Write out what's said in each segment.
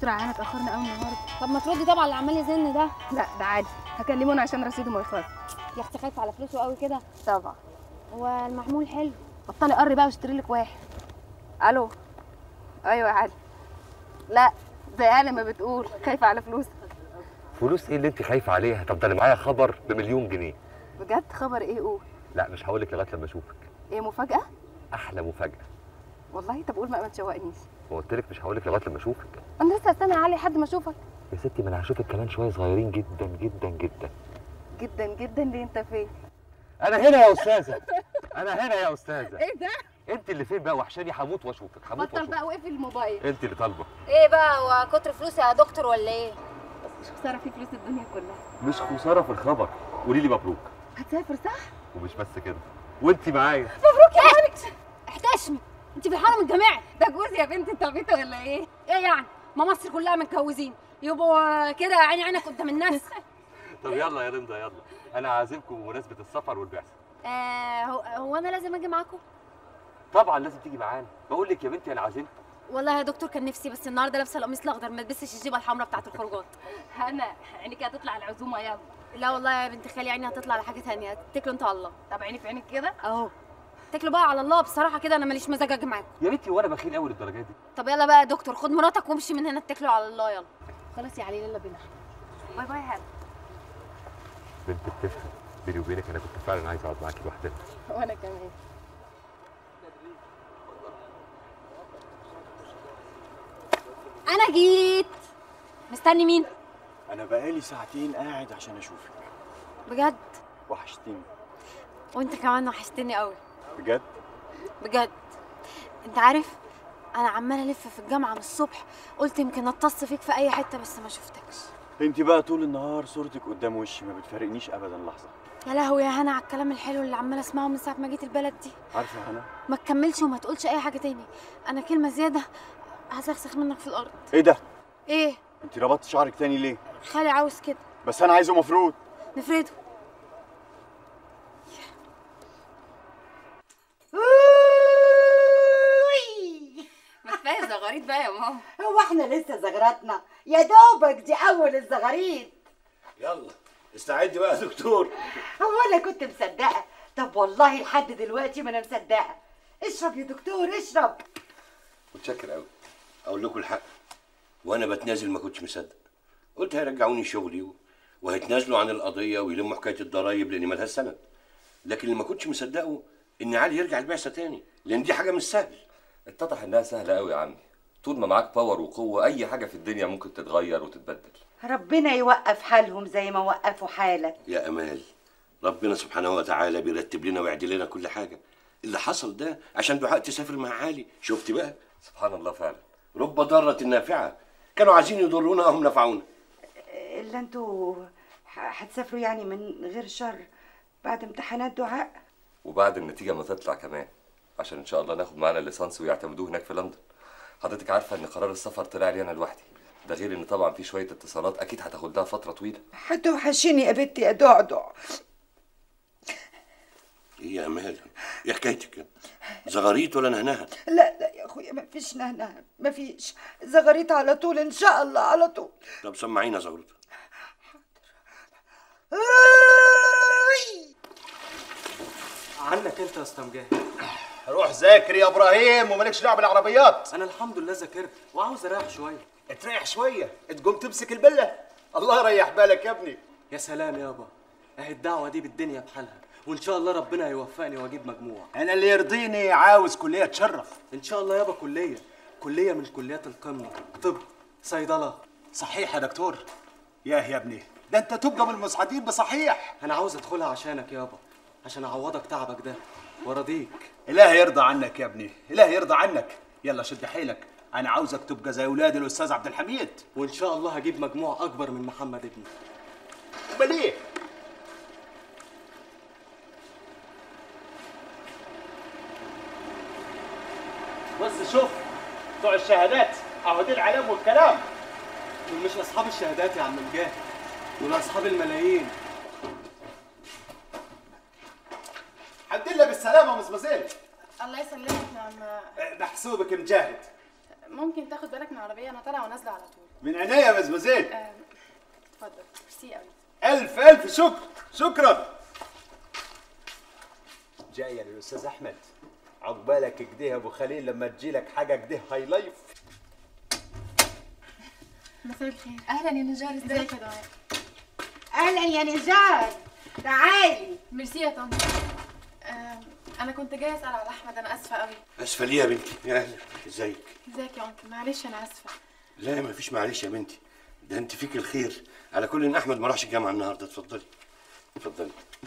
دكتور عيان اتاخرنا قوي النهارده طب ما تردي طبعا اللي عمال يزن ده لا ده عادي هكلمه انا عشان رصيده ما يخلص يا اختي خايفه على فلوسه قوي كده طبعا هو المحمول حلو بطلي قري بقى واشتري لك واحد الو ايوه يا علي لا زي علي ما بتقول خايفه على فلوسك فلوس ايه اللي انت خايفه عليها طب ده انا معايا خبر بمليون جنيه بجد خبر ايه قول لا مش هقول لك لغايه لما اشوفك ايه مفاجاه احلى مفاجاه والله طب قول ما ما تشوقنيش وقلت لك مش هقول لك لغايه لما اشوفك انا لسه استنى يا علي لحد ما اشوفك يا ستي ما انا هشوفك كمان شويه صغيرين جدا جدا جدا جدا جدا ليه انت فين انا هنا يا استاذه انا هنا يا استاذه ايه ده انت اللي فين بقى وحشاني هموت واشوفك هموت بطل واشوفك بقى واقفل الموبايل انت اللي طالبه ايه بقى هو كتر فلوس يا دكتور ولا ايه مش خساره في فلوس الدنيا كلها مش خساره في الخبر قولي لي مبروك هتسافر صح ومش بس كده وانت معايا احتشمي انت في الحرم الجامعي ده جوزي يا بنتي انت عبيطه ولا ايه ايه يعني ما مصر كلها متجوزين يبقوا كده عيني عينك قدام الناس طب يلا يا رندا يلا انا عازمكم بمناسبه السفر والبعثه آه هو, هو انا لازم اجي معاكم طبعا لازم تيجي معانا بقول لك يا بنتي انا عازمك والله يا دكتور كان نفسي بس النهارده لابسه القميص الاخضر ما البسش الجيبه الحمراء بتاعت الخروجات هنا عينيك هتطلع العزومه يلا لا والله يا بنت خالي عيني هتطلع على حاجه ثانيه اتكلوا انتوا على الله طب عيني في عينك كده اهو اتكلوا بقى على الله بصراحه كده انا ماليش مزاج اجي معاكم يا بنتي وانا بخيل قوي للدرجه دي طب يلا بقى يا دكتور خد مراتك وامشي من هنا اتكلوا على الله يلا خلاص يا علي يلا بينا باي باي هلا بنت بتفهم بيني وبينك انا كنت فعلا عايز اقعد معاكي لوحدنا وانا كمان انا جيت مستني مين انا بقالي ساعتين قاعد عشان اشوفك بجد وحشتيني وانت كمان وحشتني قوي بجد بجد انت عارف انا عماله الف في الجامعه من الصبح قلت يمكن اتص فيك في اي حته بس ما شفتكش انت بقى طول النهار صورتك قدام وشي ما بتفارقنيش ابدا لحظه يا لهوي يا هنا على الكلام الحلو اللي عماله اسمعه من ساعه ما جيت البلد دي عارفه يا هنا ما تكملش وما تقولش اي حاجه تاني انا كلمه زياده هسخسخ منك في الارض ايه ده ايه انت ربطت شعرك تاني ليه خالي عاوز كده بس انا عايزه مفروض نفرده ما كفايه زغاريد بقى يا ماما هو احنا لسه زغرتنا يا دوبك دي اول الزغاريد يلا استعد بقى يا دكتور هو انا كنت مصدقه طب والله لحد دلوقتي ما انا مصدقه اشرب يا دكتور اشرب متشكر قوي اقول لكم الحق وانا بتنازل ما كنتش مصدق قلت هيرجعوني شغلي و- وهيتنازلوا عن القضيه ويلموا حكايه الضرايب لان مالهاش سند لكن اللي ما كنتش مصدقه ان علي يرجع البعثه تاني لان دي حاجه مش سهل اتضح انها سهله قوي يا عمي طول ما معاك باور وقوه اي حاجه في الدنيا ممكن تتغير وتتبدل ربنا يوقف حالهم زي ما وقفوا حالك يا امال ربنا سبحانه وتعالى بيرتب لنا ويعدل لنا كل حاجه اللي حصل ده عشان دعاء تسافر مع علي شفت بقى سبحان الله فعلا رب ضاره نافعه كانوا عايزين يضرونا وهم نفعونا الا انتوا ه- هتسافروا يعني من غير شر بعد امتحانات دعاء وبعد النتيجه ما تطلع كمان عشان ان شاء الله ناخد معانا الليسانس ويعتمدوه هناك في لندن حضرتك عارفه ان قرار السفر طلع لي انا لوحدي ده غير ان طبعا في شويه اتصالات اكيد هتاخد لها فتره طويله هتوحشيني يا بنتي يا دعدع ايه يا امال ايه حكايتك زغاريت ولا نهنها لا لا يا اخويا ما فيش نهنه ما فيش زغريت على طول ان شاء الله على طول طب سمعينا زغرت عنك انت يا اسطى مجاهد روح ذاكر يا ابراهيم ومالكش دعوه بالعربيات انا الحمد لله ذاكرت وعاوز اريح شويه تريح شويه تقوم تمسك البله الله يريح بالك يا ابني يا سلام يابا اهي الدعوه دي بالدنيا بحالها وان شاء الله ربنا هيوفقني واجيب مجموع انا اللي يرضيني عاوز كليه تشرف ان شاء الله يابا كليه كليه من كليات القمه طب صيدله صحيح يا دكتور ياه يا ابني ده انت تبقى من المسعدين بصحيح انا عاوز ادخلها عشانك يابا عشان اعوضك تعبك ده وارضيك الله يرضى عنك يا ابني الله يرضى عنك يلا شد حيلك انا عاوزك تبقى زي ولاد الاستاذ عبد الحميد وان شاء الله هجيب مجموع اكبر من محمد ابني امال ايه بص شوف بتوع الشهادات اهو دي العلام والكلام دول مش اصحاب الشهادات يا عم مجاهد دول اصحاب الملايين الحمد لله بالسلامه يا مزمزيل الله يسلمك يا عم محسوبك مجاهد ممكن تاخد بالك من العربيه انا طالعه ونازله على طول من عينيا يا مزمزيل آه، اتفضل ميرسي قوي الف الف شكر شكرا جايه للاستاذ احمد عقبالك كده يا ابو خليل لما تجيلك حاجه كده هاي لايف مساء الخير اهلا يا نجار ازيك ازيك يا دعاء اهلا يا نجار تعالي ميرسي يا طنط آه، انا كنت جايه اسال على احمد انا اسفه قوي اسفه ليه يا بنتي يا اهلا ازيك ازيك يا انكل معلش انا اسفه لا ما فيش معلش يا بنتي ده انت فيك الخير على كل ان احمد ما راحش الجامعه النهارده اتفضلي اتفضلي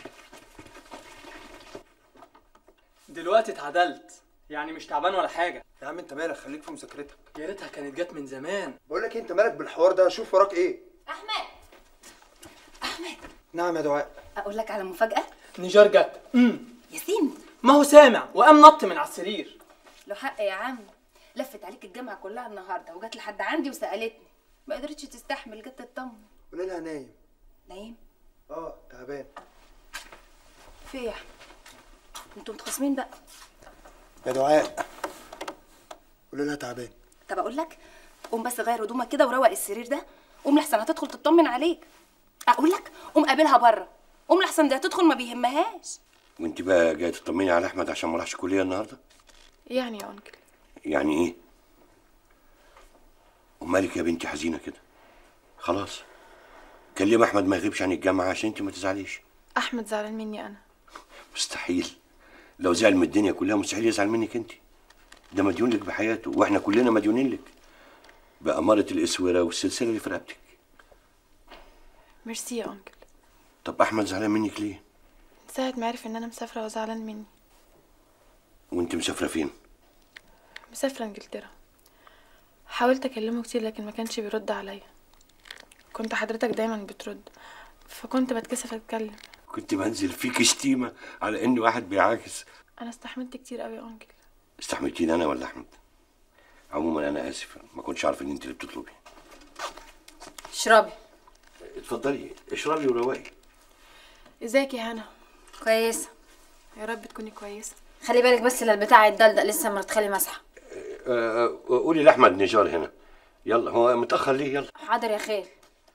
دلوقتي اتعدلت يعني مش تعبان ولا حاجه يا عم انت مالك خليك في مذاكرتك يا ريتها كانت جت من زمان بقول لك إيه، انت مالك بالحوار ده شوف وراك ايه احمد نعم يا دعاء اقول لك على مفاجاه نيجار جت امم ياسين ما هو سامع وقام نط من على السرير له حق يا عم لفت عليك الجامعه كلها النهارده وجت لحد عندي وسالتني ما قدرتش تستحمل جت تطمن قول لها نايم نايم اه تعبان في ايه يا احمد انتوا متخاصمين بقى يا دعاء قول لها تعبان طب اقول لك قوم بس غير هدومك كده وروق السرير ده قوم لحسن هتدخل تطمن عليك اقول لك قوم قابلها بره قوم لحسن دي هتدخل ما بيهمهاش وانت بقى جايه تطمني على احمد عشان ما راحش الكليه النهارده يعني يا انكل يعني ايه ومالك يا بنتي حزينه كده خلاص كلم احمد ما يغيبش عن الجامعه عشان انت ما تزعليش احمد زعلان مني انا مستحيل لو زعل من الدنيا كلها مستحيل يزعل منك انت ده مديون لك بحياته واحنا كلنا مديونين لك بأمارة الإسورة والسلسلة اللي في رقبتك ميرسي يا انكل طب أحمد زعلان منك ليه؟ من ساعه ما عرف ان انا مسافره وزعلان مني وأنت مسافرة فين؟ مسافره انجلترا حاولت اكلمه كتير لكن ما كانش بيرد عليا كنت حضرتك دايما بترد فكنت بتكسف اتكلم كنت بنزل فيك شتيمة على إن واحد بيعاكس انا استحملت كتير قوي يا انكل استحملتيني أنا ولا أحمد؟ عموما أنا آسف ما كنتش عارف إن أنت اللي بتطلبي اشربي اتفضلي اشربي وروقي ازيك يا هنا كويسه يا رب تكوني كويسه خلي بالك بس لا البتاع يتدلدق لسه مرات خالي مسحه أه قولي لأحمد نجار هنا يلا هو متأخر ليه يلا حاضر يا خال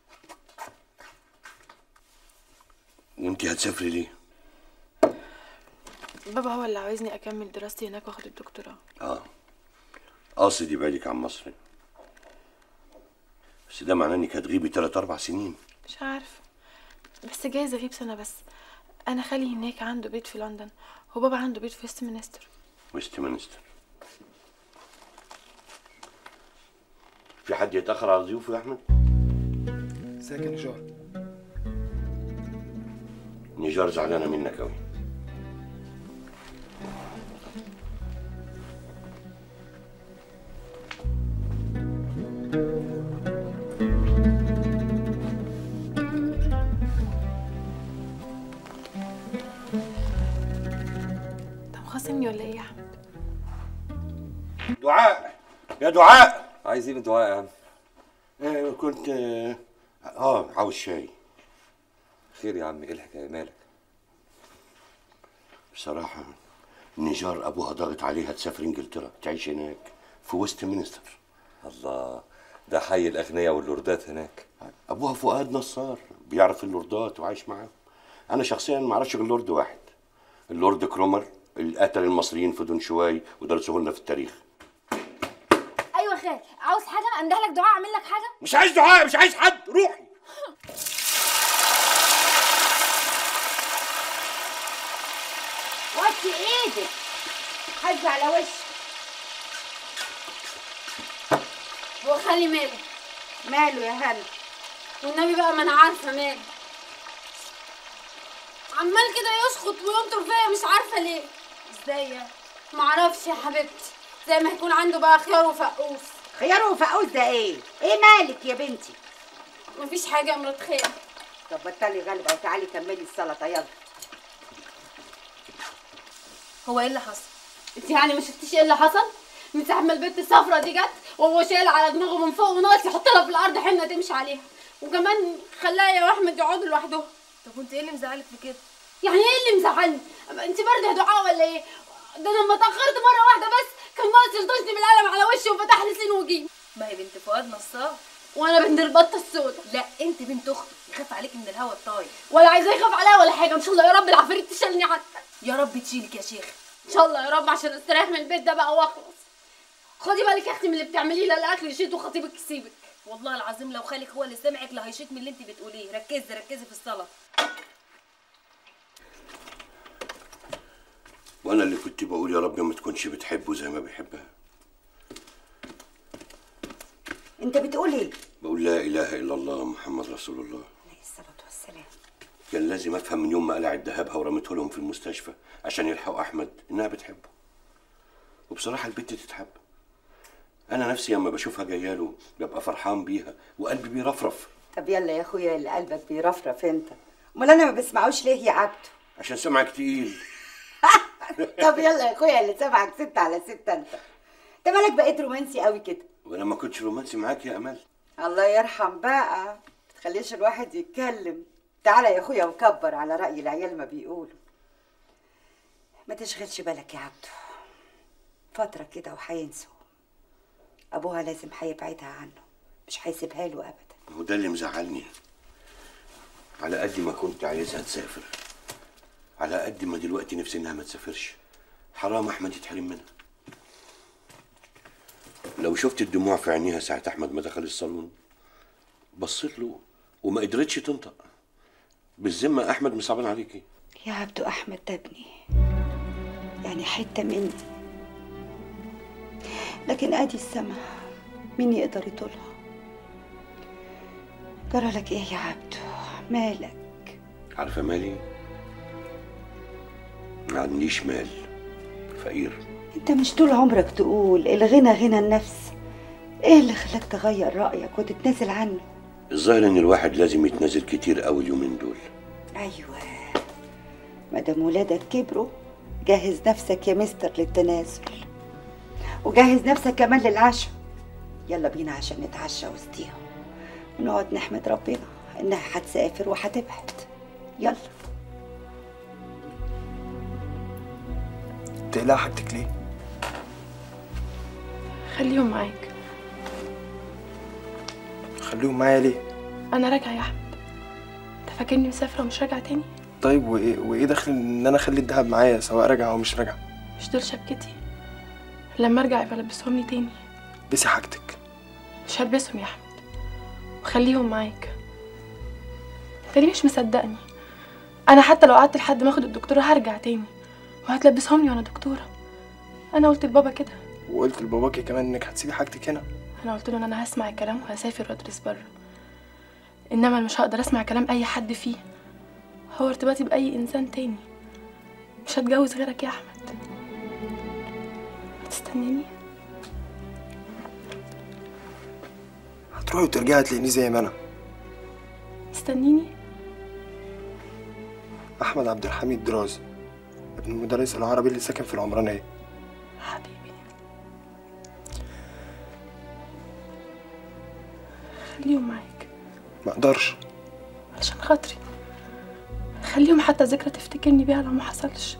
وأنت هتسافري ليه؟ بابا هو اللي عاوزني اكمل دراستي هناك واخد الدكتوراه اه قاصد يبعدك عن مصر بس ده معناه انك هتغيبي تلات اربع سنين مش عارفه بس جايز اغيب سنه بس انا خالي هناك عنده بيت في لندن وبابا عنده بيت في ويستمنستر ويست مينستر في حد يتاخر على ضيوفه يا احمد ازيك يا نجار نجار زعلانه منك قوي انت مخاصمني ولا ايه يا احمد دعاء يا دعاء عايز ايه من دعاء يا عم آه كنت اه آه، عاوز شاي خير يا عم ايه الحكايه مالك بصراحه نجار ابوها ضاغط عليها تسافر انجلترا تعيش هناك في ويست مينستر الله ده حي الاغنياء واللوردات هناك ابوها فؤاد نصار بيعرف اللوردات وعايش معاهم انا شخصيا ما اعرفش غير لورد واحد اللورد كرومر اللي قتل المصريين في دون شواي ودرسوه لنا في التاريخ ايوه خال عاوز حاجه انده لك دعاء اعمل لك حاجه مش عايز دعاء مش عايز حد روحي وطي ايدك حز على وشك هو خالي ماله ماله يا هلا والنبي بقى ما انا عارفه ماله عمال كده يشخط وينطر فيا مش عارفه ليه ازاي يعني معرفش يا حبيبتي زي ما يكون عنده بقى خيار وفقوس خيار وفقوس ده ايه ايه مالك يا بنتي مفيش حاجه يا مرات خير طب بطلي غلبه وتعالي كملي السلطه يلا هو ايه اللي حصل انت يعني ما شفتيش ايه اللي حصل من ساعه ما البنت الصفرا دي جت وهو شايل على دماغه من فوق وناقص يحط لها في الارض حنه تمشي عليها وكمان خلاها يا واحمد يقعدوا لوحدهم طب وانت ايه اللي مزعلك في كده يعني ايه اللي مزعلني انت برضه يا دعاء ولا ايه ده انا لما اتاخرت مره واحده بس كان ناقص يلطشني بالقلم على وشي وفتح لي سين وجيم ما هي بنت فؤاد نصاب وانا بنت البطه السوداء لا انت بنت اختي يخاف عليك من الهوا الطاير ولا عايزاه يخاف عليا ولا حاجه ان شاء الله يا رب العفاريت تشيلني حتى يا رب تشيلك يا شيخ ان شاء الله يا رب عشان استريح من البيت ده بقى واخلص خدي بالك يا اختي من اللي بتعمليه لا الاكل يشيط وخطيبك يسيبك والله العظيم لو خالك هو اللي سمعك لا هيشيط من اللي انت بتقوليه ركزي ركزي في الصلاه وانا اللي كنت بقول يا رب ما تكونش بتحبه زي ما بيحبها انت بتقول ايه بقول لا اله الا الله محمد رسول الله عليه الصلاه والسلام كان لازم افهم من يوم ما قلعت ذهبها ورمته لهم في المستشفى عشان يلحقوا احمد انها بتحبه وبصراحه البت تتحب انا نفسي لما بشوفها جايه له ببقى فرحان بيها وقلبي بيرفرف طب يلا يا اخويا اللي قلبك بيرفرف انت امال انا ما بسمعوش ليه يا عبده عشان سمعك تقيل طب يلا يا اخويا اللي سامعك ست على ست انت انت مالك بقيت رومانسي قوي كده وانا ما كنتش رومانسي معاك يا امال الله يرحم بقى ما تخليش الواحد يتكلم تعالى يا اخويا وكبر على راي العيال ما بيقولوا ما تشغلش بالك يا عبده فتره كده وهينسوا ابوها لازم هيبعدها عنه مش هيسيبها له ابدا هو ده اللي مزعلني على قد ما كنت عايزها تسافر على قد ما دلوقتي نفسي انها ما تسافرش حرام احمد يتحرم منها لو شفت الدموع في عينيها ساعة احمد ما دخل الصالون بصيت له وما قدرتش تنطق بالذمة احمد مصعبان عليكي يا عبدو احمد ده ابني يعني حته مني لكن ادي السما مين يقدر يطولها جرى لك ايه يا عبدو مالك عارفة مالي ما عنديش مال فقير انت مش طول عمرك تقول الغنى غنى النفس ايه اللي خلاك تغير رايك وتتنازل عنه الظاهر ان الواحد لازم يتنازل كتير قوي اليومين دول ايوه مادام ولادك كبروا جهز نفسك يا مستر للتنازل وجهز نفسك كمان للعشاء يلا بينا عشان نتعشى وسطيهم ونقعد نحمد ربنا انها هتسافر وهتبعد يلا تقلق حاجتك ليه؟ خليهم معاك خليهم معايا ليه؟ انا راجعه يا احمد انت فاكرني مسافره ومش راجعه تاني طيب وايه وايه دخل ان انا اخلي الدهب معايا سواء راجعه او مش راجعه؟ مش دول شبكتي لما ارجع يبقى لبسهم لي تاني بسي حاجتك مش هلبسهم يا احمد وخليهم معاك انت ليه مش مصدقني انا حتى لو قعدت لحد ما اخد الدكتوره هرجع تاني وهتلبسهم لي وانا دكتوره انا قلت لبابا كده وقلت لباباكي كمان انك هتسيبي حاجتك هنا انا قلت له ان انا هسمع الكلام وهسافر وادرس بره انما مش هقدر اسمع كلام اي حد فيه هو ارتباطي باي انسان تاني مش هتجوز غيرك يا احمد هتستناني هتروحي وترجعي تلاقيني زي ما انا استنيني احمد عبد الحميد دراز ابن المدرس العربي اللي ساكن في العمرانيه حبيبي خليهم معاك ما اقدرش علشان خاطري خليهم حتى ذكرى تفتكرني بيها لو ما حصلش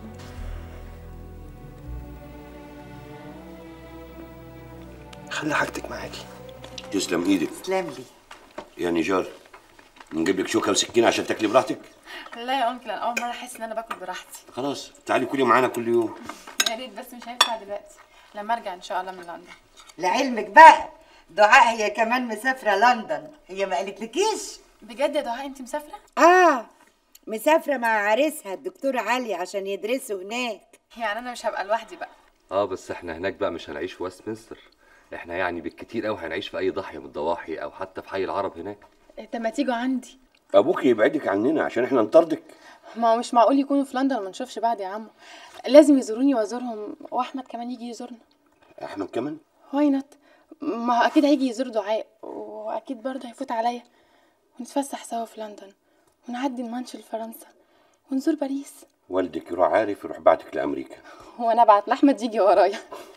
خلي حاجتك معاكي تسلم ايدك تسلم لي يا نجار نجيب لك شوكه وسكينه عشان تاكلي براحتك لا يا انكل انا اول مره احس ان انا باكل براحتي خلاص تعالي كلي معانا كل يوم يا ريت بس مش هينفع دلوقتي لما ارجع ان شاء الله من لندن لعلمك بقى دعاء هي كمان مسافره لندن هي ما قالتلكيش بجد يا دعاء انت مسافره اه مسافره مع عريسها الدكتور علي عشان يدرسوا هناك يعني انا مش هبقى لوحدي بقى اه بس احنا هناك بقى مش هنعيش في ويستمنستر احنا يعني بالكتير قوي هنعيش في اي ضاحيه من الضواحي او حتى في حي العرب هناك طب ما تيجوا عندي ابوك يبعدك عننا عشان احنا نطردك ما هو مش معقول يكونوا في لندن وما نشوفش بعض يا عمو لازم يزوروني وازورهم واحمد كمان يجي يزورنا احمد كمان واي نوت ما هو اكيد هيجي يزور دعاء واكيد برضه هيفوت عليا ونتفسح سوا في لندن ونعدي المانش لفرنسا ونزور باريس والدك يروح عارف يروح بعتك لامريكا وانا ابعت لاحمد يجي ورايا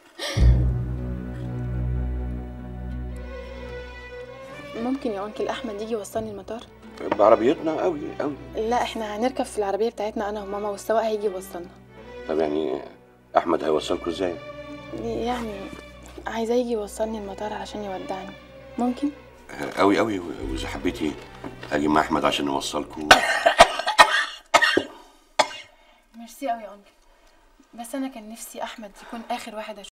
ممكن يا انكل احمد يجي يوصلني المطار بعربيتنا قوي قوي لا احنا هنركب في العربيه بتاعتنا انا وماما والسواق هيجي يوصلنا طب يعني احمد هيوصلكوا ازاي يعني عايزاه يجي يوصلني المطار علشان يودعني ممكن قوي قوي واذا حبيتي اجي مع احمد عشان نوصلكوا ميرسي قوي يا انكل بس انا كان نفسي احمد يكون اخر واحد اشوفه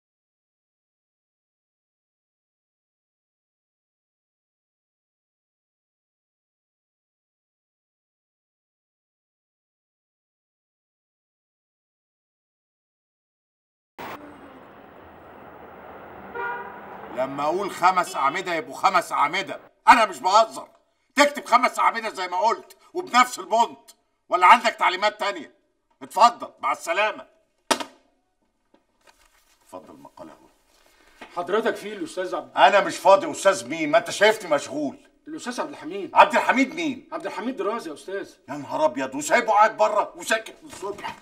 لما اقول خمس اعمده يبقوا خمس اعمده انا مش بهزر تكتب خمس اعمده زي ما قلت وبنفس البونت ولا عندك تعليمات تانية اتفضل مع السلامه اتفضل مقاله هو حضرتك فيه الاستاذ عبد انا مش فاضي استاذ مين ما انت شايفني مشغول الاستاذ عبد الحميد عبد الحميد مين عبد الحميد دراسي يا استاذ يا نهار ابيض وسايبه قاعد بره وساكت من الصبح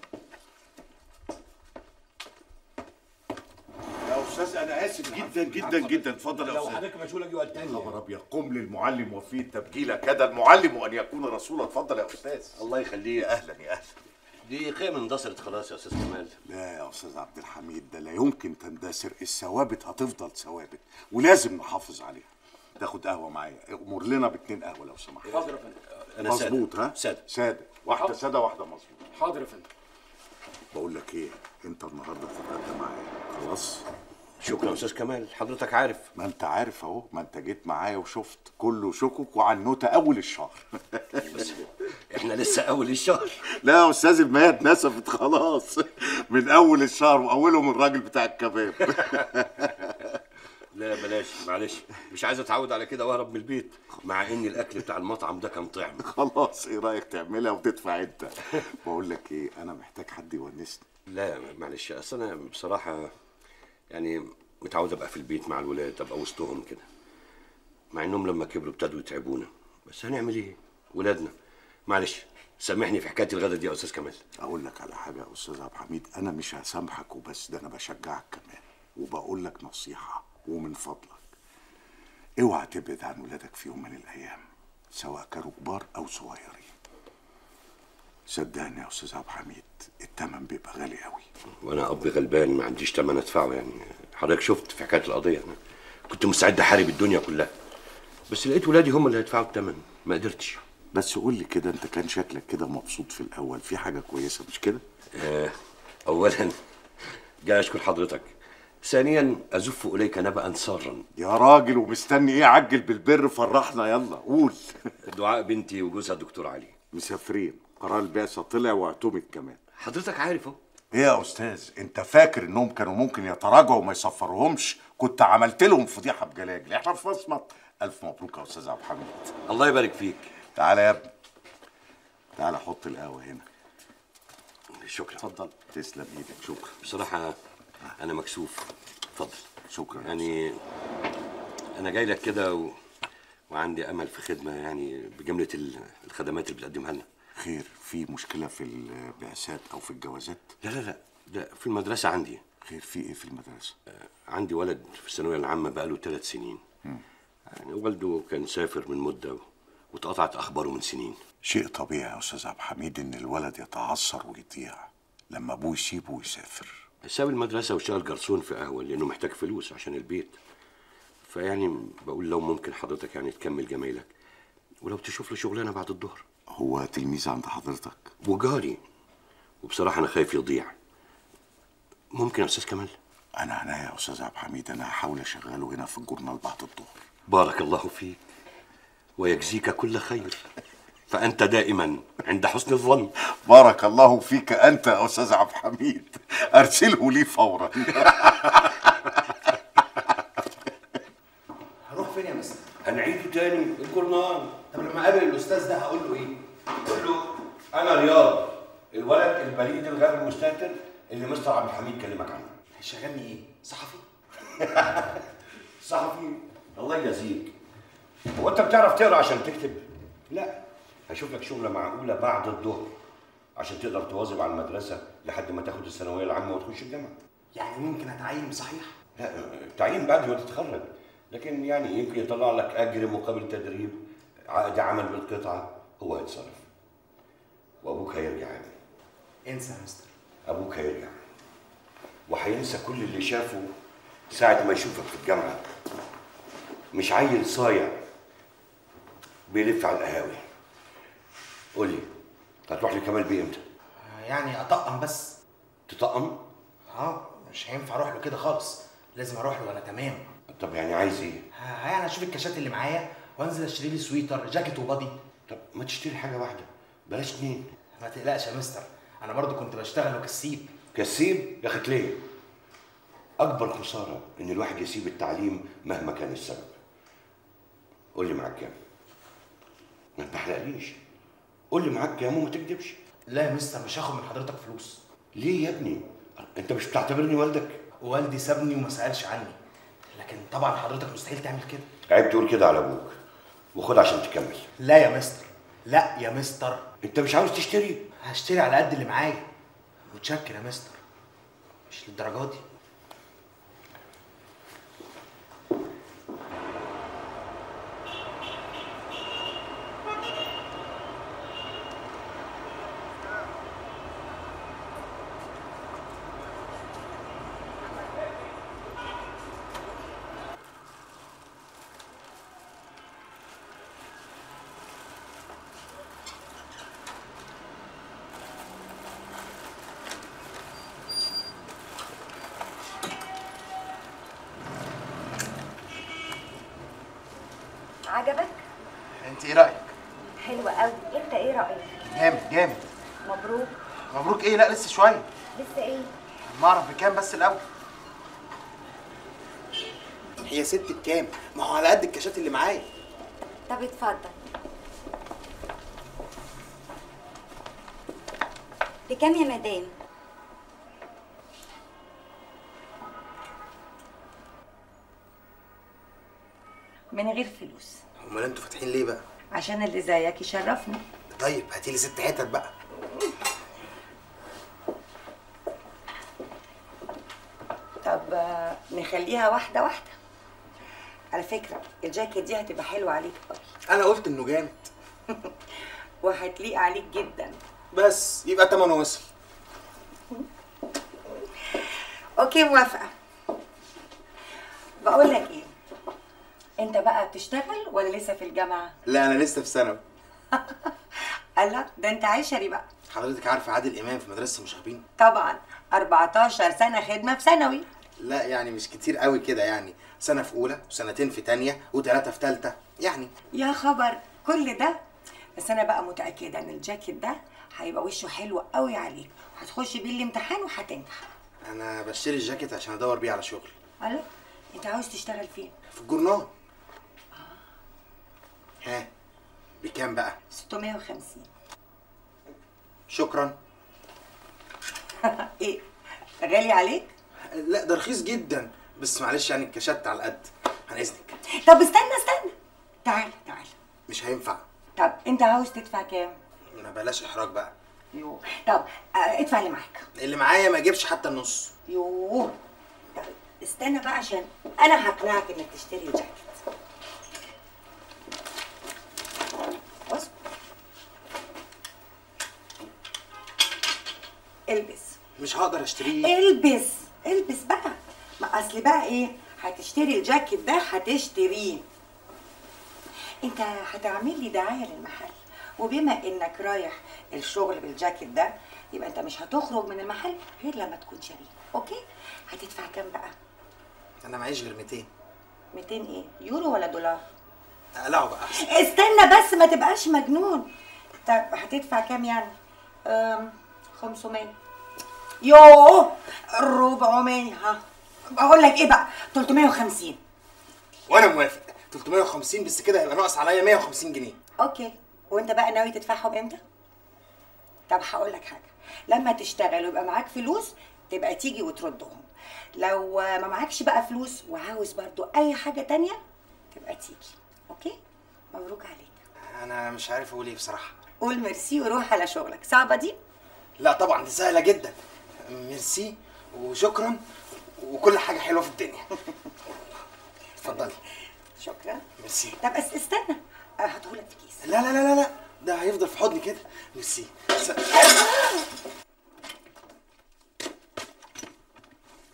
يا استاذ انا اسف جدا جدا جدا اتفضل يا لو استاذ حضرتك مشغول اجي وقت تاني خبر ابيض قم للمعلم وفيه التبجيله كده المعلم وان يكون رسولا اتفضل يا استاذ الله يخليك يا اهلا يا اهلا دي قيم اندثرت خلاص يا استاذ كمال لا يا استاذ عبد الحميد ده لا يمكن تندثر الثوابت هتفضل ثوابت ولازم نحافظ عليها تاخد قهوه معايا امر لنا باتنين قهوه لو سمحت حاضر يا فندم أنا سادة. مظبوط ها سادة. ساده واحده ساده واحده مظبوط حاضر يا فندم بقول لك ايه انت النهارده تتغدى معايا خلاص شكرا يا استاذ كمال حضرتك عارف ما انت عارف اهو ما انت جيت معايا وشفت كله شكك وعنوته اول الشهر بس احنا لسه اول الشهر لا يا استاذ المية اتنسفت خلاص من اول الشهر واولهم الراجل بتاع الكباب لا بلاش معلش مش عايز اتعود على كده واهرب من البيت مع ان الاكل بتاع المطعم ده كان طعم خلاص ايه رايك تعملها وتدفع انت بقول لك ايه انا محتاج حد يونسني لا معلش اصل انا بصراحه يعني متعود ابقى في البيت مع الولاد ابقى وسطهم كده مع انهم لما كبروا ابتدوا يتعبونا بس هنعمل ايه ولادنا معلش سامحني في حكايه الغدا دي يا استاذ كمال اقول لك على حاجه يا استاذ عبد الحميد انا مش هسامحك وبس ده انا بشجعك كمان وبقول لك نصيحه ومن فضلك اوعى تبعد عن ولادك في يوم من الايام سواء كانوا كبار او صغيرين صدقني يا استاذ عبد الحميد التمن بيبقى غالي قوي وانا اب غلبان ما عنديش تمن ادفعه يعني حضرتك شفت في حكايه القضيه انا كنت مستعد احارب الدنيا كلها بس لقيت ولادي هم اللي هيدفعوا الثمن ما قدرتش بس قول لي كده انت كان شكلك كده مبسوط في الاول في حاجه كويسه مش كده آه، اولا جاي اشكر حضرتك ثانيا ازف اليك نبأ سارا يا راجل ومستني ايه عجل بالبر فرحنا يلا قول دعاء بنتي وجوزها الدكتور علي مسافرين قرار البعثه طلع واعتمد كمان حضرتك عارف اهو ايه يا استاذ انت فاكر انهم كانوا ممكن يتراجعوا وما يسفرهمش كنت عملت لهم فضيحه بجلاجل احنا في مصمت الف مبروك يا استاذ عبد الحميد الله يبارك فيك تعالى يا ابني تعالى حط القهوه هنا شكرا اتفضل تسلم ايدك شكرا بصراحه انا مكسوف اتفضل شكرا يعني انا جاي لك كده و... وعندي امل في خدمه يعني بجمله ال- الخدمات اللي بتقدمها لنا خير في مشكله في البعثات او في الجوازات لا لا لا ده في المدرسه عندي خير في ايه في المدرسه عندي ولد في الثانويه العامه بقاله ثلاث سنين يعني والده كان سافر من مده و... واتقطعت اخباره من سنين شيء طبيعي يا استاذ عبد الحميد ان الولد يتعثر ويضيع لما ابوه يسيبه ويسافر ساب المدرسه واشتغل جرسون في قهوه لانه محتاج فلوس عشان البيت فيعني بقول لو ممكن حضرتك يعني تكمل جمايلك ولو تشوف له شغلانه بعد الظهر هو تلميذ عند حضرتك وجاري وبصراحه انا خايف يضيع ممكن يا استاذ كمال انا عناية يا استاذ عبد الحميد انا هحاول اشغله هنا في الجورنال بعد الظهر بارك الله فيك ويجزيك كل خير فانت دائما عند حسن الظن بارك الله فيك انت يا استاذ عبد الحميد ارسله لي فورا هروح فين يا مستر؟ هنعيده تاني الجورنال طب لما اقابل الاستاذ ده هقول له ايه؟ قول له انا رياض الولد البليد الغير المستهتر اللي مستر عبد الحميد كلمك عنه هيشغلني ايه؟ صحفي؟ صحفي الله يجازيك هو انت بتعرف تقرا عشان تكتب لا هشوف لك شغله معقوله بعد الظهر عشان تقدر تواظب على المدرسه لحد ما تاخد الثانويه العامه وتخش الجامعه يعني ممكن اتعين صحيح؟ لا التعيين بعد ما تتخرج لكن يعني يمكن يطلع لك اجر مقابل تدريب عقد عمل بالقطعه هو هيتصرف وابوك هيرجع يعني انسى يا مستر ابوك هيرجع وهينسى كل اللي شافه ساعة ما يشوفك في الجامعة مش عيل صايع بيلف على القهاوي قول لي هتروح لكمال بيه امتى؟ يعني اطقم بس تطقم؟ اه مش هينفع اروح له كده خالص لازم اروح له وانا تمام طب يعني عايز ايه؟ ها يعني اشوف الكاشات اللي معايا وانزل اشتري لي سويتر جاكيت وبادي طب ما تشتري حاجه واحده بلاش اتنين ما تقلقش يا مستر انا برضو كنت بشتغل وكسيب كسيب يا اخي ليه؟ اكبر خساره ان الواحد يسيب التعليم مهما كان السبب قول لي معاك كام؟ ما تحرقليش قول لي معاك كام وما تكدبش لا يا مستر مش هاخد من حضرتك فلوس ليه يا ابني؟ انت مش بتعتبرني والدك؟ والدي سابني وما سالش عني لكن طبعا حضرتك مستحيل تعمل كده عيب تقول كده على ابوك وخد عشان تكمل لا يا مستر لا يا مستر انت مش عاوز تشتري هشتري على قد اللي معايا متشكر يا مستر مش للدرجه دي عجبك؟ انت ايه رايك حلوة قوي انت ايه رأيك؟ جامد جامد مبروك مبروك ايه لا لسه شويه لسه ايه؟ ما اعرف بكام بس الاول هي ست بكام ما هو على قد الكاشات اللي معايا طب اتفضل بكام يا مدام؟ من غير فلوس امال انتوا فاتحين ليه بقى عشان اللي زيك يشرفني طيب هاتي لي ست حتت بقى طب آه، نخليها واحدة واحدة على فكرة الجاكيت دي هتبقى حلوة عليك قوي انا قلت انه جامد وهتليق عليك جدا بس يبقى تمنه وصل اوكي موافقة بقول لك ايه انت بقى بتشتغل ولا لسه في الجامعة؟ لا انا لسه في ثانوي الله ده انت عشري بقى حضرتك عارفه عادل امام في مدرسه المشاغبين طبعا 14 سنة خدمة في ثانوي لا يعني مش كتير قوي كده يعني سنه في اولى وسنتين في تانية وثلاثه في ثالثه يعني يا خبر كل ده بس انا بقى متأكدة ان الجاكيت ده هيبقى وشه حلو قوي عليك وهتخش بيه الامتحان وهتنجح انا بشتري الجاكيت عشان ادور بيه على شغل الله انت عاوز تشتغل فين؟ في الجورنال ها بكام بقى 650 شكرا ايه غالي عليك؟ لا ده رخيص جدا بس معلش يعني الكاشات على القد عن اذنك طب استنى استنى تعال تعال مش هينفع طب انت عاوز تدفع كام؟ ما بلاش احراج بقى يوه طب آه، ادفع اللي معاك اللي معايا ما يجيبش حتى النص يوه طب استنى بقى عشان انا هقنعك انك تشتري الجاكيت بص البس مش هقدر اشتريه البس البس بقى ما اصل بقى ايه هتشتري الجاكيت ده هتشتريه انت هتعمل لي دعايه للمحل وبما انك رايح الشغل بالجاكيت ده يبقى انت مش هتخرج من المحل غير لما تكون شريك اوكي هتدفع كام بقى انا معيش غير 200 200 ايه يورو ولا دولار اقلعه بقى استنى بس ما تبقاش مجنون طب هتدفع كام يعني أم 500 يوه 400 ها بقول لك ايه بقى 350 وانا موافق 350 بس كده هيبقى ناقص عليا 150 جنيه اوكي وانت بقى ناوي تدفعهم امتى طب هقول لك حاجه لما تشتغل ويبقى معاك فلوس تبقى تيجي وتردهم لو ما معكش بقى فلوس وعاوز برضو اي حاجه تانية تبقى تيجي اوكي مبروك عليك انا مش عارف اقول ايه بصراحه قول ميرسي وروح على شغلك صعبه دي لا طبعا دي سهله جدا ميرسي وشكرا وكل حاجه حلوه في الدنيا اتفضلي شكرا ميرسي طب بس استنى هاتهولك في كيس لا لا لا لا لا ده هيفضل في حضني كده ميرسي س-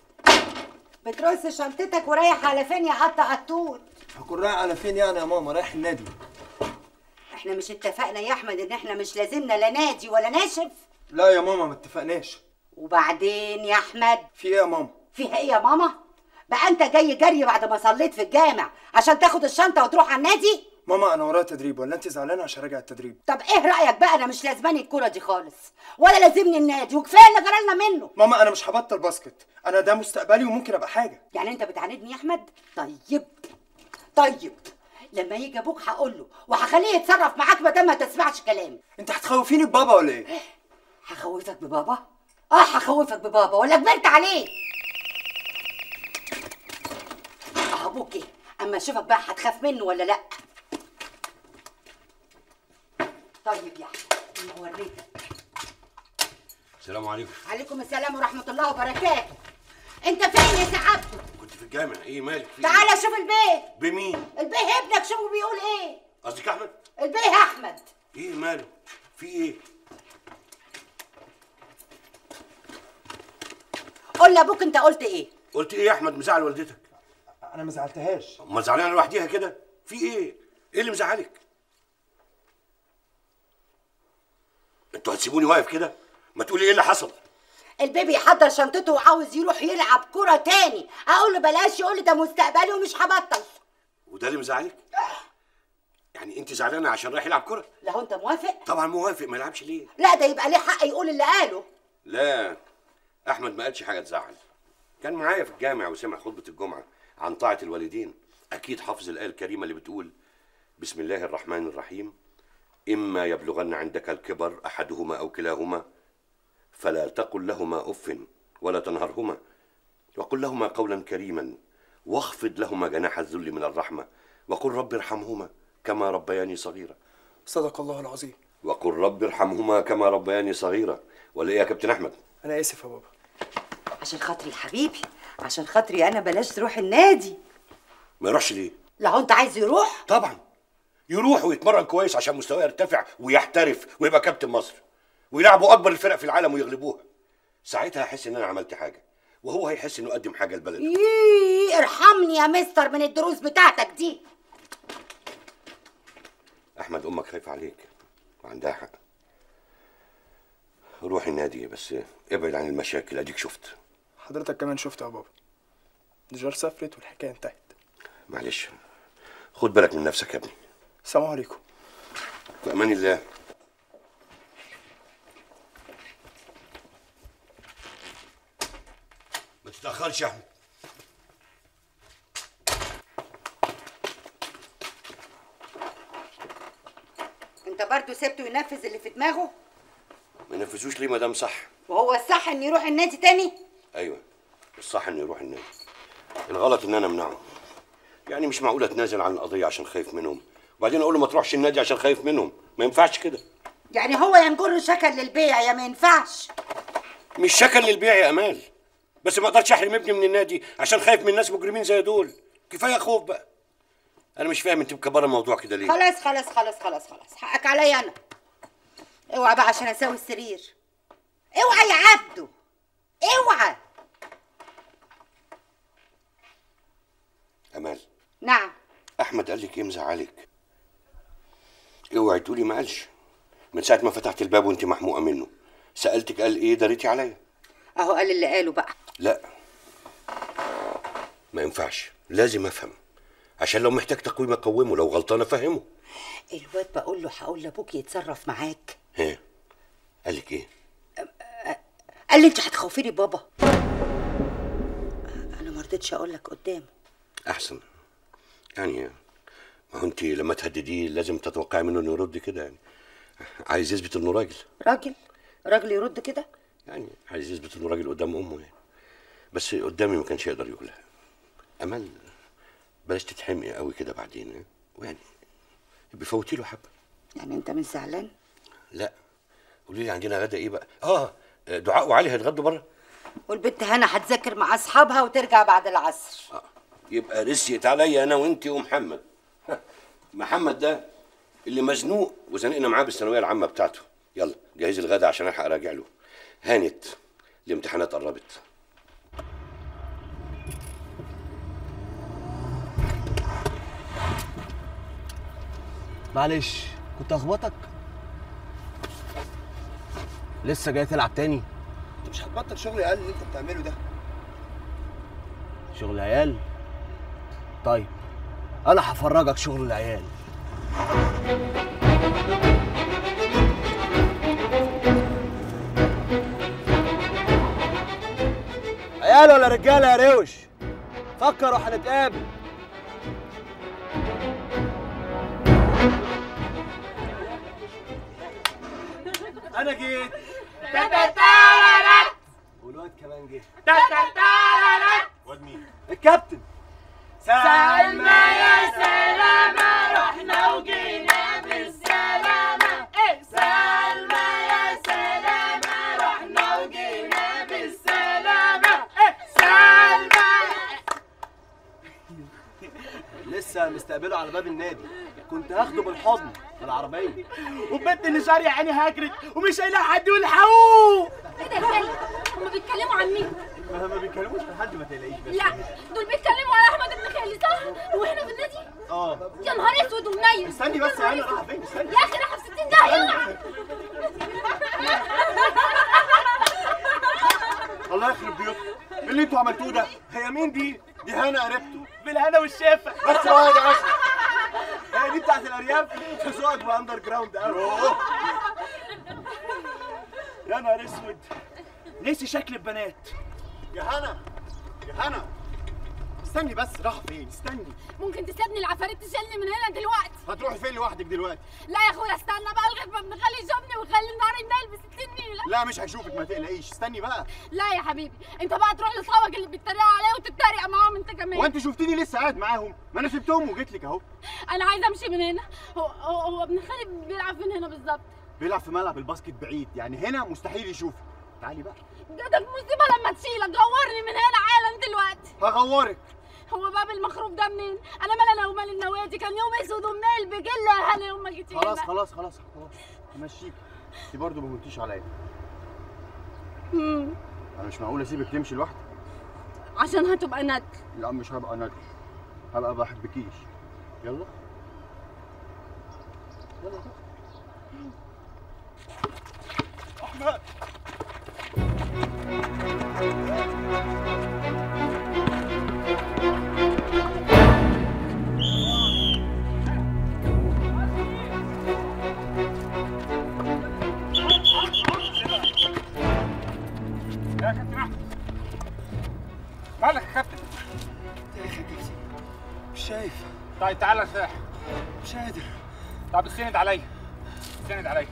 بترص شنطتك ورايح على فين يا قطة قطوط هكون رايح على فين يعني يا ماما رايح النادي احنا مش اتفقنا يا احمد ان احنا مش لازمنا لا نادي ولا ناشف لا يا ماما ما اتفقناش وبعدين يا احمد في ايه يا ماما فيها ايه يا ماما بقى انت جاي جري بعد ما صليت في الجامع عشان تاخد الشنطه وتروح على النادي ماما انا ورايا تدريب ولا انت زعلانه عشان راجع التدريب طب ايه رايك بقى انا مش لازماني الكوره دي خالص ولا لازمني النادي وكفايه اللي جرالنا منه ماما انا مش هبطل باسكت انا ده مستقبلي وممكن ابقى حاجه يعني انت بتعاندني يا احمد طيب طيب لما يجي ابوك هقول له وهخليه يتصرف معاك ما دام ما تسمعش كلامي انت هتخوفيني ببابا ولا ايه هخوفك ببابا اه هخوفك ببابا ولا كبرت عليه اه ابوك ايه اما اشوفك بقى هتخاف منه ولا لا طيب يا احمد أنا وريتك السلام عليكم عليكم السلام ورحمه الله وبركاته انت فين يا سعادته كنت في الجامع ايه مالك في تعالى شوف البيت بمين البيه ابنك شوفه بيقول ايه قصدك احمد البيه احمد ايه ماله في ايه قول لابوك انت قلت ايه قلت ايه يا احمد مزعل والدتك انا ما زعلتهاش امال زعلانه لوحديها كده في ايه ايه اللي مزعلك انتوا هتسيبوني واقف كده ما تقولي ايه اللي حصل البيه بيحضر شنطته وعاوز يروح يلعب كرة تاني اقول له بلاش يقول لي ده مستقبلي ومش هبطل وده اللي مزعلك يعني انت زعلانه عشان رايح يلعب كره لو انت موافق طبعا موافق ما يلعبش ليه لا ده يبقى ليه حق يقول اللي قاله لا احمد ما قالش حاجه تزعل كان معايا في الجامع وسمع خطبه الجمعه عن طاعه الوالدين اكيد حافظ الايه الكريمه اللي بتقول بسم الله الرحمن الرحيم اما يبلغن عندك الكبر احدهما او كلاهما فلا تقل لهما اف ولا تنهرهما وقل لهما قولا كريما واخفض لهما جناح الذل من الرحمه وقل رب ارحمهما كما ربياني صغيرا صدق الله العظيم وقل رب ارحمهما كما ربياني صغيرا ولا ايه يا كابتن احمد انا اسف يا بابا عشان خاطري يا حبيبي عشان خاطري انا بلاش تروح النادي ما يروحش ليه لو انت عايز يروح طبعا يروح ويتمرن كويس عشان مستواه يرتفع ويحترف ويبقى كابتن مصر ويلعبوا اكبر الفرق في العالم ويغلبوها ساعتها هحس ان انا عملت حاجه وهو هيحس انه قدم حاجه لبلده ييه ارحمني يا مستر من الدروس بتاعتك دي احمد امك خايفه عليك وعندها حق روح النادي بس ابعد عن المشاكل اديك شفت حضرتك كمان شفت يا بابا نجار سافرت والحكايه انتهت معلش خد بالك من نفسك يا ابني السلام عليكم في امان الله ما تتاخرش يا احمد انت برضو سبته ينفذ اللي في دماغه ما ينفذوش ليه ما دام صح وهو الصح ان يروح النادي تاني ايوه الصح انه يروح النادي الغلط ان انا امنعه يعني مش معقول اتنازل عن القضيه عشان خايف منهم وبعدين اقول له ما تروحش النادي عشان خايف منهم ما ينفعش كده يعني هو يا نجر شكل للبيع يا ما ينفعش مش شكل للبيع يا امال بس ما اقدرش احرم ابني من النادي عشان خايف من ناس مجرمين زي دول كفايه خوف بقى انا مش فاهم انت مكبره الموضوع كده ليه خلاص خلاص خلاص خلاص خلاص حقك عليا انا اوعى بقى عشان اساوي السرير اوعى يا عبده اوعى امال نعم احمد قال لك ايه مزعلك اوعي تقولي ما قالش من ساعه ما فتحت الباب وانت محموقه منه سالتك قال ايه دريتي عليا اهو قال اللي قاله بقى لا ما ينفعش لازم افهم عشان لو محتاج تقويم اقومه لو غلطان افهمه الواد بقول له هقول لابوك يتصرف معاك ها قال لك ايه قال لي انت هتخوفيني بابا انا ما رضيتش اقول لك قدامه احسن يعني ما هو انت لما تهدديه لازم تتوقعي منه انه يرد كده يعني عايز يثبت انه راجل راجل راجل يرد كده يعني عايز يثبت انه راجل قدام امه يعني بس قدامي ما كانش يقدر يقولها امل بلاش تتحمقي قوي كده بعدين ها؟ ويعني بيفوتي له حبه يعني انت مش زعلان لا قولي لي عندنا غدا ايه بقى اه دعاء وعلي هيتغدوا بره والبنت هنا هتذاكر مع اصحابها وترجع بعد العصر يبقى رسيت عليا انا وانت ومحمد محمد ده اللي مزنوق وزنقنا معاه بالثانويه العامه بتاعته يلا جهز الغدا عشان الحق اراجع له هانت الامتحانات قربت معلش كنت اخبطك لسه جاي تلعب تاني انت مش هتبطل شغل اقل اللي انت بتعمله ده شغل عيال طيب انا هفرجك شغل العيال عيال ولا رجاله يا روش فكروا هنتقابل انا جيت والواد كمان جه واد مين الكابتن سلمى يا سلامة رحنا وجينا بالسلامة سلمى يا سلامة رحنا وجينا بالسلامة سلمى لسه مستقبله على باب النادي كنت هاخده بالحضن في العربيه وبنت اللي شارية عيني هاجرت ومش هيلاقي حد يلحقوه ايه ده يا خالد هما بيتكلموا عن مين ما ما بيتكلموش عن حد ما تقلقيش بس لا دول بيتكلموا على احمد ابن خالي صح وهنا في النادي اه يا نهار اسود ومنيل استني بس يا هنا رايحه فين استني يا اخي راح في 60 داهيه الله يخرب بيوتكم إيه اللي انتوا عملتوه ده هي مين دي دي هنا قريبته بالهنا والشافه بس واحد يا اشرف هي دي بتاعت الارياف تسوقك باندر جراوند قوي يا نهار اسود نسي شكل البنات يا هنا يا هنا استني بس راح فين استني ممكن تسيبني العفاريت تشيلني من هنا دلوقتي هتروحي فين لوحدك دلوقتي لا يا اخويا استنى بقى لغايه ما ابن خالي يشوفني ويخلي النهار ينيل ب 60 نيله لا مش هيشوفك ما تقلقيش استني بقى لا يا حبيبي انت بقى تروح لاصحابك اللي بيتريقوا عليا وتتريق معاهم انت كمان وانت شفتيني لسه قاعد معاهم ما انا سبتهم وجيت لك اهو انا عايزه امشي من هنا هو هو, هو ابن خالي بيلعب فين هنا بالظبط بيلعب في ملعب الباسكت بعيد يعني هنا مستحيل يشوفك تعالي بقى جاتك مصيبه لما تشيلك غورني من هنا حالا دلوقتي هغورك هو باب المخروب ده منين انا مال انا ومال النوادي كان يوم اسود ومنيل بجله يا هلا يوم ما جيتي خلاص هنا. خلاص خلاص خلاص همشيك انت برضه ما قلتيش عليا مم. انا مش معقول اسيبك تمشي لوحدك عشان هتبقى ندل لا مش هبقى ندل هبقى بحبكيش يلا يلا بقى. احمد يا كابتن احمد مالك يا كابتن يا اخي كرسي مش شايف طيب تعالى ارتاح مش قادر طب استند عليا استند عليا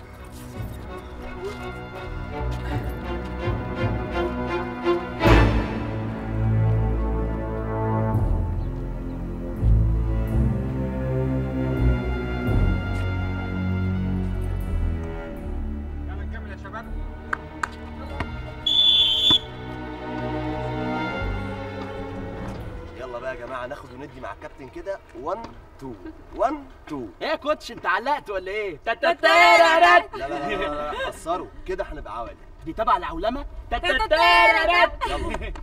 يلا نكمل يا شباب يلا بقى يا جماعه ناخد وندي مع الكابتن كده 1 2 1 2 ايه يا كوتش انت علقت ولا ايه؟ لا لا لا لا, لا, لا قصروا كده هنبقى عوالي دي تبع العولمه؟ يلا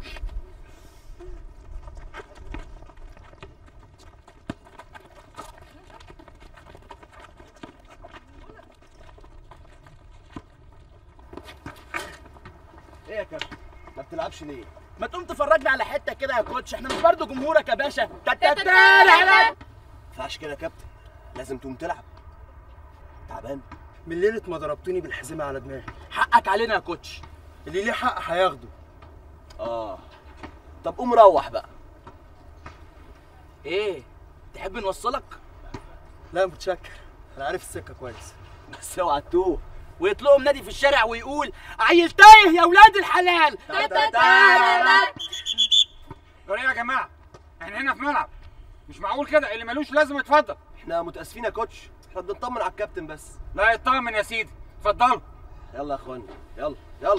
ايه يا كابتن ما بتلعبش ليه؟ ما تقوم تفرجنا على حته كده يا كوتش احنا مش برضه جمهورك يا باشا ما ينفعش كده يا كابتن لازم تقوم تلعب تعبان من ليله ما ضربتوني بالحزمه على دماغي حقك علينا يا كوتش اللي ليه حق هياخده اه طب قوم روح بقى ايه تحب نوصلك لا متشكر انا عارف السكه كويس بس اوعى تتوه ويطلقوا نادي في الشارع ويقول عيل تايه يا ولاد الحلال ايه يا جماعه احنا هنا في ملعب مش معقول كده اللي ملوش لازم يتفضل احنا متاسفين يا كوتش احنا بنطمن على الكابتن بس لا يطمن يا سيدي اتفضلوا يلا يا اخوانا يلا يلا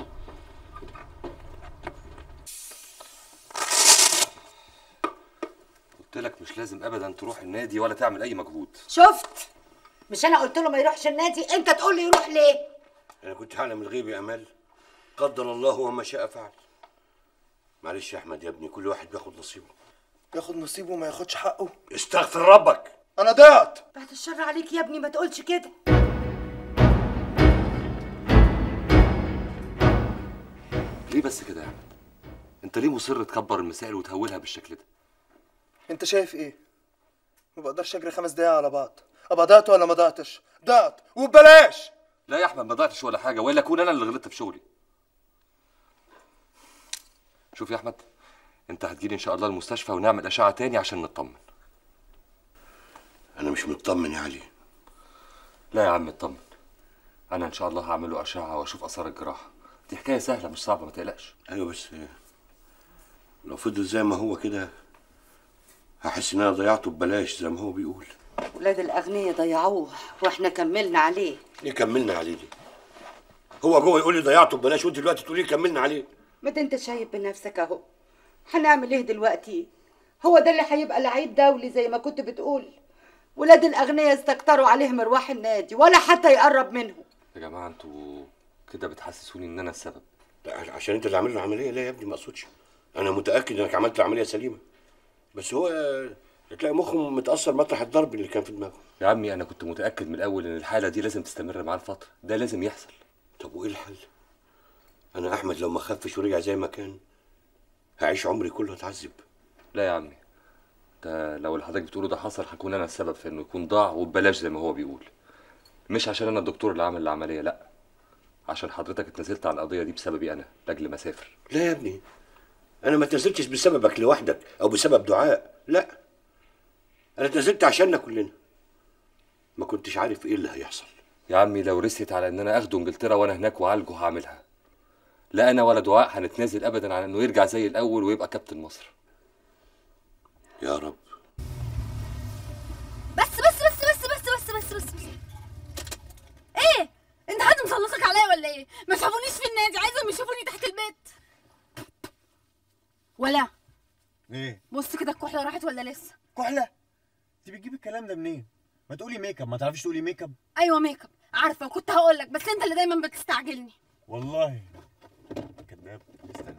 قلت لك مش لازم ابدا تروح النادي ولا تعمل اي مجهود شفت مش انا قلت له ما يروحش النادي انت تقول لي يروح ليه انا كنت هعلم الغيب يا امال قدر الله وما شاء فعل معلش يا احمد يا ابني كل واحد بياخد نصيبه ياخد نصيبه وما ياخدش حقه استغفر ربك انا ضعت بعد الشر عليك يا ابني ما تقولش كده ليه بس كده يا احمد انت ليه مصر تكبر المسائل وتهولها بالشكل ده انت شايف ايه ما بقدرش اجري خمس دقايق على بعض ابقى ضعت ولا ما ضعتش ضعت وببلاش لا يا احمد ما ضيعتش ولا حاجه ولا اكون انا اللي غلطت في شغلي شوف يا احمد انت هتجيلي ان شاء الله المستشفى ونعمل اشعه تاني عشان نطمن انا مش مطمن يا علي لا يا عم اطمن انا ان شاء الله هعمل له اشعه واشوف اثار الجراحه دي حكايه سهله مش صعبه ما تقلقش ايوه بس لو فضل زي ما هو كده هحس ان انا ضيعته ببلاش زي ما هو بيقول ولاد الاغنياء ضيعوه واحنا كملنا عليه ليه كملنا عليه دي هو جوه يقول لي ضيعته ببلاش وانت دلوقتي تقولي لي كملنا عليه ما ده انت شايف بنفسك اهو هنعمل ايه دلوقتي هو ده اللي هيبقى لعيب دولي زي ما كنت بتقول ولاد الاغنياء استكتروا عليه مروح النادي ولا حتى يقرب منهم يا جماعه انتوا كده بتحسسوني ان انا السبب لا عشان انت اللي عامل له العمليه لا يا ابني ما اقصدش انا متاكد انك عملت العمليه سليمه بس هو تلاقي مخه متاثر مطرح الضرب اللي كان في دماغه يا عمي انا كنت متاكد من الاول ان الحاله دي لازم تستمر معاه لفتره ده لازم يحصل طب وايه الحل انا احمد لو ما خفش ورجع زي ما كان هعيش عمري كله اتعذب لا يا عمي ده لو اللي حضرتك بتقوله ده حصل هكون انا السبب في انه يكون ضاع وببلاش زي ما هو بيقول مش عشان انا الدكتور اللي عامل العمليه لا عشان حضرتك اتنازلت عن القضيه دي بسببي انا لاجل ما اسافر لا يا ابني انا ما اتنازلتش بسببك لوحدك او بسبب دعاء لا انا اتنازلت عشاننا كلنا ما كنتش عارف ايه اللي هيحصل يا عمي لو رست على ان انا اخده انجلترا وانا هناك وعالجه هعملها لا انا ولا دعاء هنتنازل ابدا عن انه يرجع زي الاول ويبقى كابتن مصر يا رب بس بس بس بس بس بس بس بس, بس. ايه انت حد مسلطك عليا ولا ايه ما شافونيش في النادي عايزهم يشوفوني تحت البيت ولا ايه بص كده الكحله راحت ولا لسه كحله انت بتجيبي الكلام ده منين ما تقولي ميك اب ما تعرفيش تقولي ميك اب ايوه ميك اب عارفه وكنت هقول لك بس انت اللي دايما بتستعجلني والله كذاب استنى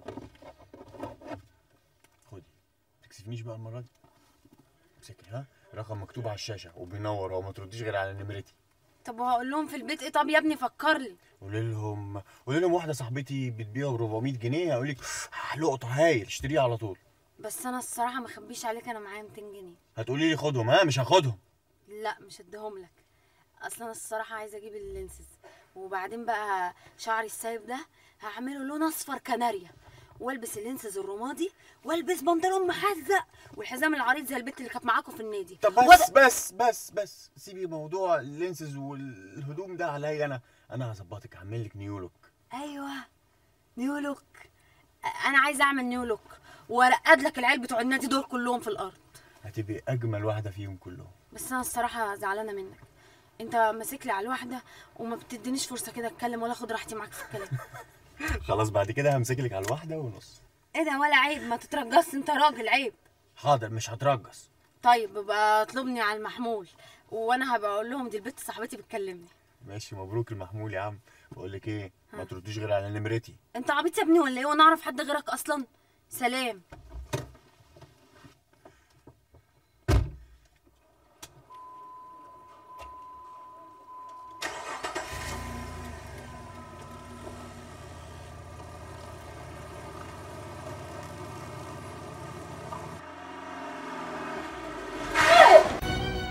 خدي ما تكسفنيش بقى المره دي امسكي ها رقم مكتوب على الشاشه وبينور وما ترديش غير على نمرتي طب وهقول لهم في البيت ايه طب يا ابني فكرلي قولي لهم قولي لهم واحده صاحبتي بتبيع ب 400 جنيه هقول لك لقطه هايل اشتريها على طول بس انا الصراحه ما اخبيش عليك انا معايا 200 جنيه هتقولي لي خدهم ها مش هاخدهم لا مش هديهم لك اصلا انا الصراحه عايزه اجيب اللينسز وبعدين بقى شعري السايب ده هعمله لون اصفر كناريا والبس اللينسز الرمادي والبس بنطلون محزق والحزام العريض زي البت اللي كانت معاكم في النادي طب بس بس بس بس سيبي موضوع اللينسز والهدوم ده عليا انا انا هظبطك هعمل لك نيو لوك ايوه نيو لوك انا عايزه اعمل نيو لوك وارقد لك العيال بتوع النادي دول كلهم في الارض هتبقي اجمل واحده فيهم كلهم بس انا الصراحه زعلانه منك انت ماسك لي على الواحده وما بتدينيش فرصه كده اتكلم ولا اخد راحتي معاك في الكلام خلاص بعد كده همسك لك على الواحده ونص ايه ده ولا عيب ما تترجص انت راجل عيب حاضر مش هترجص طيب يبقى اطلبني على المحمول وانا هبقى اقول لهم دي البت صاحبتي بتكلمني ماشي مبروك المحمول يا عم بقول لك ايه ما ترديش غير على نمرتي انت عبيط يا ابني ولا ايه وانا اعرف حد غيرك اصلا سلام